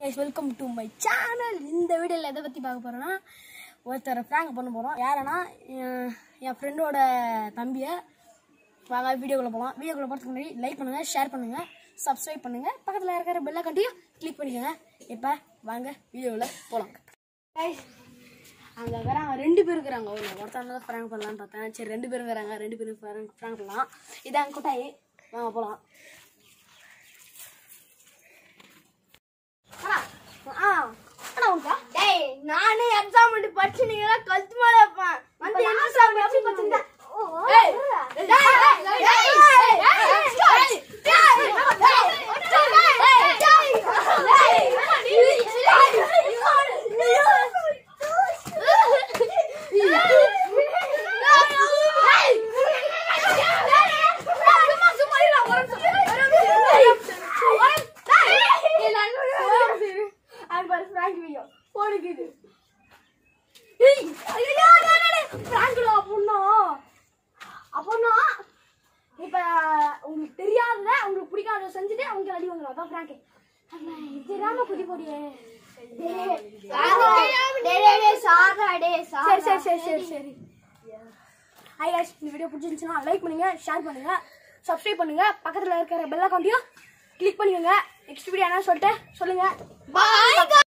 guys welcome to my channel இந்த வீடியோவில் எதை பற்றி பார்க்க போகிறோன்னா ஒருத்தரை ஃப்ராங்க் பண்ண போகிறோம் யாருன்னா என் என் ஃப்ரெண்டோட தம்பியை வாங்க வீடியோக்குள்ளே போகலாம் வீடியோக்குள்ளே போகிறதுக்கு முன்னாடி லைக் பண்ணுங்கள் ஷேர் பண்ணுங்கள் சப்ஸ்கிரைப் பண்ணுங்கள் பக்கத்தில் இருக்கிற பெல் கண்டியும் கிளிக் பண்ணிக்கோங்க இப்போ வாங்க வீடியோவில் போகலாம் கைஸ் அங்கே வராங்க ரெண்டு பேர் இருக்கிறாங்க ஒரு ஒருத்தவங்க தான் ஃப்ராங்க் பண்ணலான்னு பார்த்தேன் சரி ரெண்டு பேரும் இருக்கிறாங்க ரெண்டு பேரும் ஃப்ராங்க் ஃப்ராங்க் பண்ணலாம் இதான் குட்டாயி வாங்க போகலாம் ஆ அண்ணா உனக்கா டேய் நானே எக்ஸாம் பண்ணி படிச்சு நீங்க எல்லாம் கழுத்து மேல வைப்பேன் வந்து என்ன எக்ஸாம் படிச்சு படிச்சிருந்தா ஏய் டேய் டேய் டேய் அப்போனா இப்ப உங்களுக்கு தெரியாதத உங்களுக்கு பிடிக்காத செஞ்சுட்டு அவங்க அடி வாங்குறோம் அதான் பிராங்க் தெரியாம குதி போடியே சரி சரி சரி சரி சரி ஹாய் guys இந்த வீடியோ பிடிச்சிருந்துச்சுன்னா லைக் பண்ணுங்க ஷேர் பண்ணுங்க சப்ஸ்கிரைப் பண்ணுங்க பக்கத்துல இருக்கிற பெல் அக்கௌண்ட்டையும் கிளிக் பண்ணிக்கோங்க நெக்ஸ்ட் வீடியோ என்ன சொல்லிட்டு சொல்லுங்க பாய்